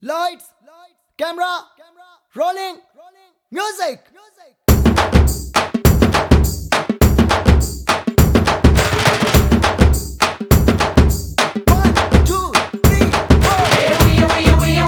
Lights, camera, rolling, music. One, two, three, four.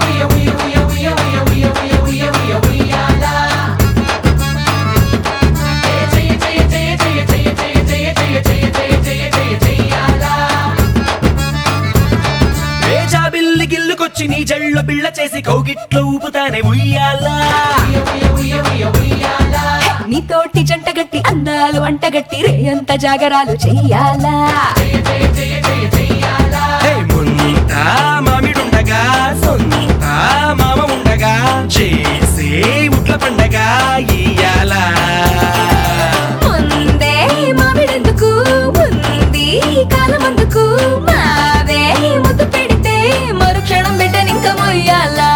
రేజా బిల్లి గిల్లుకొచ్చి నీ జళ్ళు బిళ్ళ చేసి కౌగిట్లో ఊపుతానే ఉయ్యాలా నీతోటి జంటగట్టి అందాలు అంటగట్టి రేయంత జాగరాలు చెయ్యాలా హే, ముంత మామిడుండగా సొంత మామ ఉండగా చేసే ఉట్ల పండగ ఇయ్యాలా ముందే మామిడెందుకు ఉంది కాలమందుకు మావే ముద్దు పెడితే మరుక్షణం బిడ్డనింక మొయ్యాలా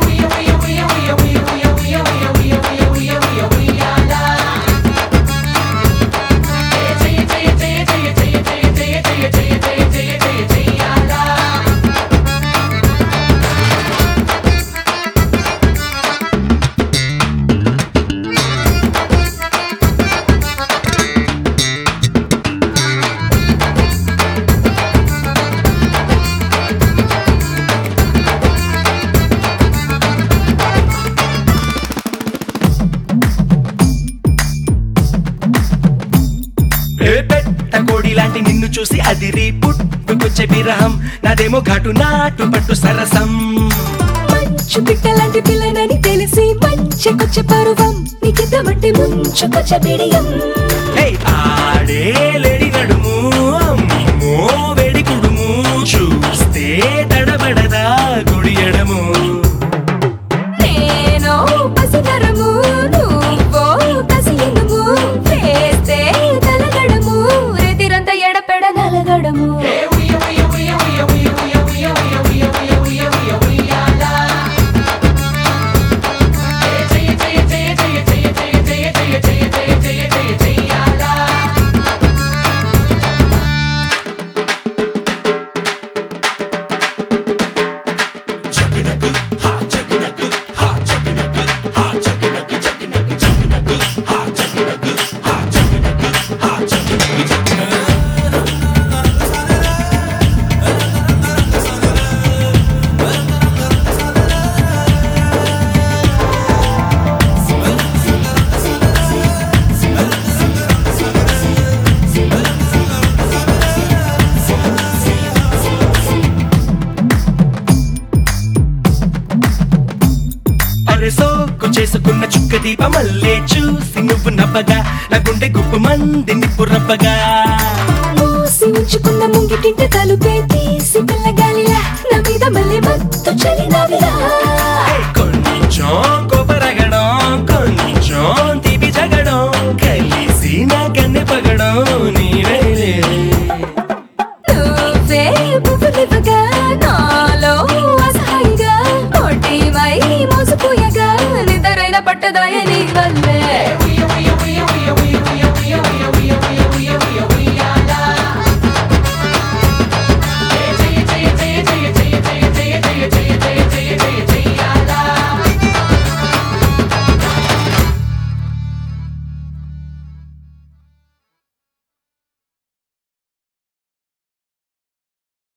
ఏ పెట్ట కోడి లాంటి నిన్ను చూసి అదిరి పుట్టుకొచ్చే విరహం నాదేమో ఘాటు నాటు పట్టు సరసం మంచు పిట్టలాంటి పిల్లనని తెలిసి మంచెకొచ్చే పరువం నీకిద్దమంటే ముంచుకొచ్చే బిడియం హే, ఆడే లేడి నడుము అమ్మో వేడి కుడుము చూస్తే తడబడదా గుడి ఎడము నేను పసితరము నువ్వో కసియనుము వేస్తే తలగడము రెతిరంత ఎడపెడ నలగడము అరే సోకు చేసుకున్న చుక్క దీప మల్లే చూసి నువ్వు నవ్వగా నా గుండె గుప్పు మంది నిప్పు రవ్వగా మూసి ఉంచుకున్న ముంగిటింట తలుపే తీసి పిల్లగాలిలా నా మీద మళ్ళీ మత్తు చలి నవ్విలా